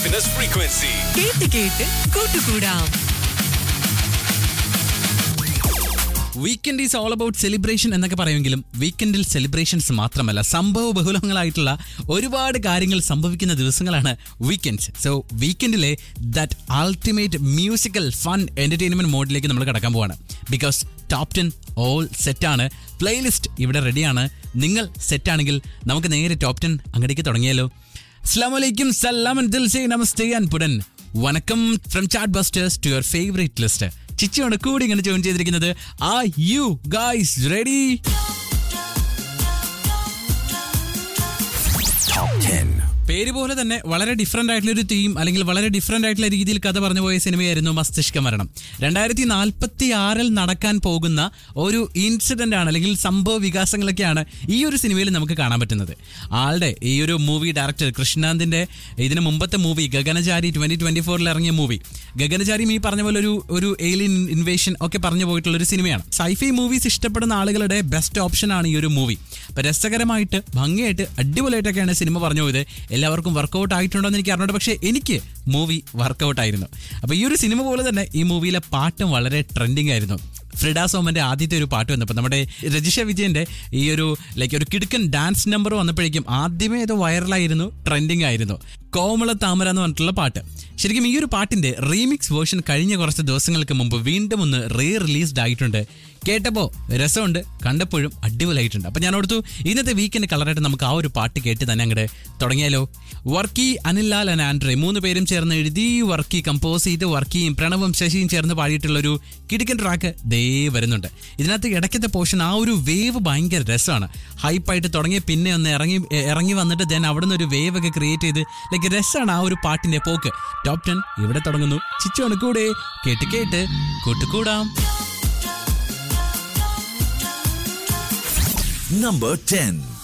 happiness frequency. കേട്ട് കേട്ട് കൂട്ടുകൂടാം weekend is all about celebration എന്നൊക്കെ പറയുമെങ്കിലും വീക്കെൻഡിൽ സെലിബ്രേഷൻസ് മാത്രമല്ല സംഭവ ബഹുലങ്ങളായിട്ടുള്ള ഒരുപാട് കാര്യങ്ങൾ സംഭവിക്കുന്ന ദിവസങ്ങളാണ് വീക്കെൻഡ്സ് സോ വീക്കെൻഡിലെ that ultimate musical fun entertainment മോഡിലേക്ക് നമ്മൾ കടക്കാൻ പോവാണ് ബിക്കോസ് ടോപ്പ് ടെൻ ഓൾ സെറ്റാണ് പ്ലേലിസ്റ്റ് ഇവിടെ റെഡിയാണ് നിങ്ങൾ സെറ്റാണെങ്കിൽ നമുക്ക് നേരെ ടോപ്പ് ടെൻ അങ്ങടേക്ക് തുടങ്ങിയാലോ അസ്സാം വലൈക്കും സലാം ദിൽ സേ നമസ്തേ ആൻഡ് പുടൻ വണക്കം from chat busters to your favourite list ചിച്ചിയോട് കൂടി ഇങ്ങനെ ജോയിൻ ചെയ്തിരിക്കുന്നത് ആ യു ഗൈസ് റെഡി പേര് പോലെ തന്നെ വളരെ ഡിഫറെന്റ് ആയിട്ടുള്ള ഒരു തീം അല്ലെങ്കിൽ വളരെ ഡിഫറെന്റ് ആയിട്ടുള്ള രീതിയിൽ കഥ പറഞ്ഞു പോയ സിനിമയായിരുന്നു മസ്തിഷ്ക മരണം രണ്ടായിരത്തി നാൽപ്പത്തി ആറിൽ നടക്കാൻ പോകുന്ന ഒരു ഇൻസിഡന്റ് ആണ് അല്ലെങ്കിൽ സംഭവ വികാസങ്ങളൊക്കെയാണ് ഈ ഒരു സിനിമയിൽ നമുക്ക് കാണാൻ പറ്റുന്നത് ആളുടെ ഈ ഒരു മൂവി ഡയറക്ടർ കൃഷ്ണാന്തിന്റെ ഇതിന് മുമ്പത്തെ മൂവി ഗഗനചാരി ട്വന്റി ട്വന്റി ഫോറിൽ ഇറങ്ങിയ മൂവി ഗഗനചാരിയും ഈ പറഞ്ഞ പോലെ ഒരു ഒരു ഏലിയൻ ഇൻവേഷൻ ഒക്കെ പറഞ്ഞു പോയിട്ടുള്ള ഒരു സിനിമയാണ് സൈഫൈ മൂവീസ് ഇഷ്ടപ്പെടുന്ന ആളുകളുടെ ബെസ്റ്റ് ഓപ്ഷൻ ആണ് ഈ ഒരു മൂവി അപ്പൊ രസകരമായിട്ട് ഭംഗിയായിട്ട് അടിപൊളിയായിട്ടൊക്കെയാണ് സിനിമ പറഞ്ഞു പോയത് എല്ലാവർക്കും വർക്കൗട്ട് ആയിട്ടുണ്ടോ എന്ന് എനിക്ക് അറിഞ്ഞോട്ടെ പക്ഷേ എനിക്ക് മൂവി വർക്കൗട്ട് ആയിരുന്നു അപ്പൊ ഈ ഒരു സിനിമ പോലെ തന്നെ ഈ മൂവിയിലെ പാട്ടും വളരെ ട്രെൻഡിങ് ആയിരുന്നു ഫ്രിഡ സോമന്റെ ആദ്യത്തെ ഒരു പാട്ട് വന്നപ്പോൾ നമ്മുടെ രജിഷ വിജയന്റെ ഈ ഒരു ലൈക്ക് ഒരു കിടുക്കൻ ഡാൻസ് നമ്പർ വന്നപ്പോഴേക്കും ആദ്യമേ ഇത് വൈറലായിരുന്നു ട്രെൻഡിങ് ആയിരുന്നു കോമള താമര എന്ന് പറഞ്ഞിട്ടുള്ള പാട്ട് ശരിക്കും ഈ ഒരു പാട്ടിന്റെ റീമിക്സ് വേർഷൻ കഴിഞ്ഞ കുറച്ച് ദിവസങ്ങൾക്ക് മുമ്പ് വീണ്ടും ഒന്ന് റീ റിലീസ്ഡ് ആയിട്ടുണ്ട് കേട്ടപ്പോ രസമുണ്ട് കണ്ടപ്പോഴും അടിപൊളിയായിട്ടുണ്ട് അപ്പൊ ഞാൻ ഓർത്തു ഇന്നത്തെ വീക്കെൻഡ് കളറായിട്ട് നമുക്ക് ആ ഒരു പാട്ട് കേട്ട് തന്നെ അങ്ങോട്ട് തുടങ്ങിയാലോ വർക്കി അനിലാൽ ആൻഡ് ആൻഡ്രെ മൂന്ന് പേരും ചേർന്ന് എഴുതി വർക്കി കമ്പോസ് ചെയ്ത് വർക്കിയും പ്രണവും ശശിയും ചേർന്ന് പാടിയിട്ടുള്ള ഒരു കിടുക്കൻ ട്രാക്ക് ദേ വരുന്നുണ്ട് ഇതിനകത്ത് ഇടയ്ക്കത്തെ പോർഷൻ ആ ഒരു വേവ് ഭയങ്കര രസമാണ് ഹൈപ്പായിട്ട് തുടങ്ങി പിന്നെ ഒന്ന് ഇറങ്ങി ഇറങ്ങി വന്നിട്ട് ദെൻ അവിടെ നിന്ന് ഒരു വേവ് ഒക്കെ ക്രിയേറ്റ് ചെയ്ത് ലൈക്ക് രസമാണ് ആ ഒരു പാട്ടിന്റെ പോക്ക് ടോപ്പ് ടെൻ ഇവിടെ തുടങ്ങുന്നു ചിച്ചോണ് കൂടെ കേട്ട് കേട്ട് കൂട്ടുകൂടാം Number 10.